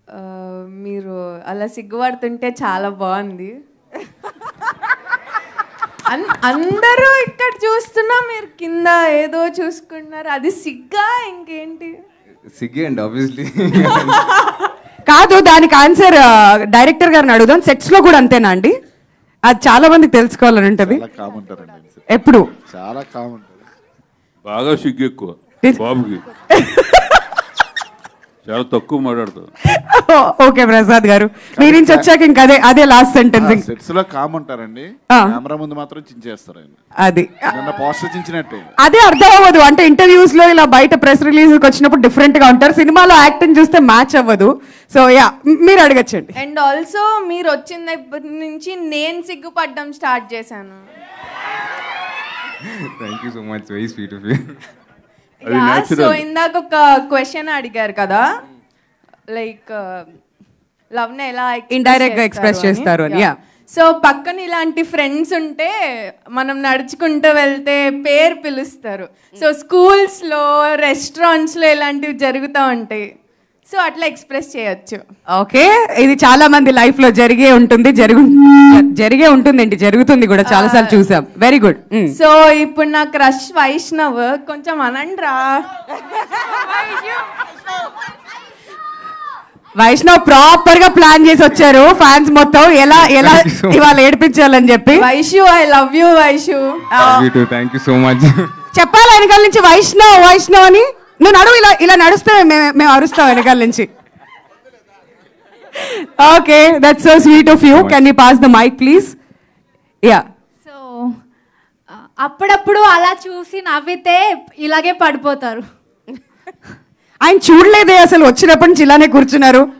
ఆ, మీరు అలా సిగ్గుపడుతుంటే చాలా బాగుంది అన్- అందరూ ఇక్కడ చూస్తున్నా మీరు కింద ఏదో చూసుకుంటున్నారు అది సిగ్గా ఇంకేంటి సిగ్గే అండి ఆబ్వియస్లీ కాదు దానికి ఆన్సర్ డైరెక్టర్ గారిని అడుగుదాం సెట్స్ లో కూడా అంతేనా అండి అది చాలా మందికి తెలుసుకోవాలని ఉంటది చాలా కామ్ ఉంటారండి ఎప్పుడు చాలా కామ్ ఉంటారు బాగా సిగ్గు ఎక్కువ బాబుకి చాలా తక్కువ మాట్లాడతావు ఓకే ప్రసాద్ గారు మీ నుంచి వచ్చాక ఇంకా అదే అదే లాస్ట్ సెంటెన్స్ సెట్స్ లో కామ్ ఉంటారండి ఆ. కెమెరా ముందు మాత్రం చించేస్తారు ఆయన అది నిన్న పోస్టర్ చించినట్టే అదే అర్థం అవ్వదు అంటే ఇంటర్వ్యూస్ లో ఇలా బయట ప్రెస్ రిలీజ్ వచ్చినప్పుడు డిఫరెంట్ గా ఉంటారు సినిమాలో యాక్టింగ్ చూస్తే మ్యాచ్ అవ్వదు సో యా మీరు అడగచ్చండి అండ్ ఆల్సో మీరు వచ్చిన దగ్గర నుంచి నేను సిగ్గుపడడం స్టార్ట్ చేశాను thank you so much very sweet of you అది సో natural. ఇందాక ఒక క్వశ్చన్ అడిగారు కదా లైక్ లవ్ ని ఎలా Indirect గా express చేస్తారు అని, yeah. సో పక్కన ఇలాంటి ఫ్రెండ్స్ ఉంటే మనం నడుచుకుంటూ వెళ్తే పేరు పిలుస్తారు సో స్కూల్స్ లో రెస్టారెంట్స్ లో ఇలాంటివి జరుగుతూ ఉంటాయి సో అట్లా ఎక్స్ప్రెస్ చేయొచ్చు ఓకే ఇది చాలా మంది లైఫ్ లో జరిగే ఉంటుంది జరుగు జరిగే ఉంటుంది ఏంటి జరుగుతుంది కూడా చాలా సార్లు చూసాం వెరీ గుడ్ సో ఇప్పుడు నా క్రష్ వైష్ణవ్ కొంచెం అనండ్రా వైష్ణవ్ ప్రాపర్ గా ప్లాన్ చేసి వచ్చారు ఫ్యాన్స్ మొత్తం ఎలా ఎలా Thank you so much. ఇవాళ ఏడిపించాలని చెప్పి Vaishu I love you Vaishu you too thank you so much చెప్పాలి వెనకాల నుంచి వైష్ణవ్ వైష్ణవ్ అని నువ్వు నడువు ఇలా ఇలా నడుస్తే మేము మేము అరుస్తాం వెనకాల నుంచి okay that's so sweet of you can you pass the mic please ya so ah, అప్పుడప్పుడు అలా చూసి నవ్వితే ఇలాగే పడిపోతారు ఆయన చూడలేదే అసలు వచ్చినప్పటి నుంచి ఇలానే కూర్చున్నారు